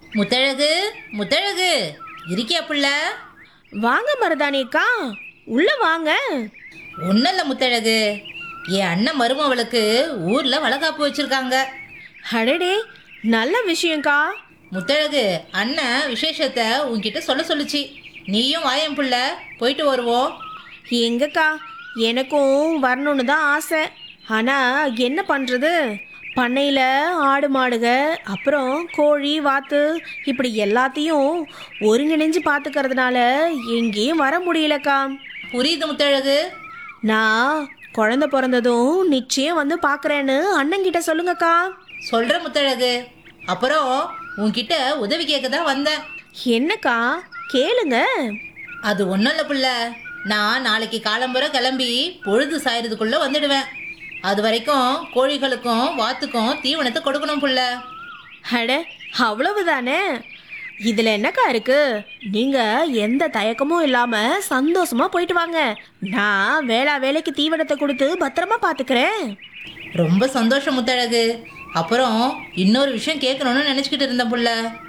முத்தழகு முத்தழகு இருக்கியா புள்ள வாங்க மருதானிக்கா உள்ள வாங்க ஒன்றும் இல்லை முத்தழகு என் அண்ணன் மருமவளுக்கு ஊரில் வளகாப்பு வச்சுருக்காங்க அடடே நல்ல விஷயம்க்கா முத்தழகு அண்ணன் விசேஷத்தை உன்கிட்ட சொல்ல சொல்லுச்சு நீயும் வாயன் புள்ள போயிட்டு வருவோம் எங்கக்கா எனக்கும் வரணும்னு தான் ஆசை ஆனால் என்ன பண்ணுறது பண்ணையில் ஆடு மாடுக அப்புறம் கோழி வாத்து இப்படி எல்லாத்தையும் ஒருங்கிணைஞ்சு பார்த்துக்கறதுனால எங்கேயும் வர முடியலக்கா புரியுது முத்தழகு நான் குழந்த பிறந்ததும் நிச்சயம் வந்து பார்க்குறேன்னு அண்ணங்கிட்ட சொல்லுங்கக்கா சொல்கிற முத்தழகு அப்புறம் உன்கிட்ட உதவி கேட்க தான் வந்தேன் என்னக்கா கேளுங்க அது ஒன்றும் இல்லை புள்ள நான் நாளைக்கு காலம்புற கிளம்பி பொழுது சாயறதுக்குள்ளே வந்துடுவேன் அது வரைக்கும் கோழிகளுக்கும் வாத்துக்கும் தீவனத்தை கொடுக்கணும் புள்ள அட அவ்வளவுதானே இதில் என்னக்கா இருக்கு நீங்கள் எந்த தயக்கமும் இல்லாமல் சந்தோஷமா போயிட்டு வாங்க நான் வேளா வேலைக்கு தீவனத்தை கொடுத்து பத்திரமா பார்த்துக்கிறேன் ரொம்ப சந்தோஷம் முத்தழகு அப்புறம் இன்னொரு விஷயம் கேட்கணும்னு நினச்சிக்கிட்டு இருந்தேன் புள்ள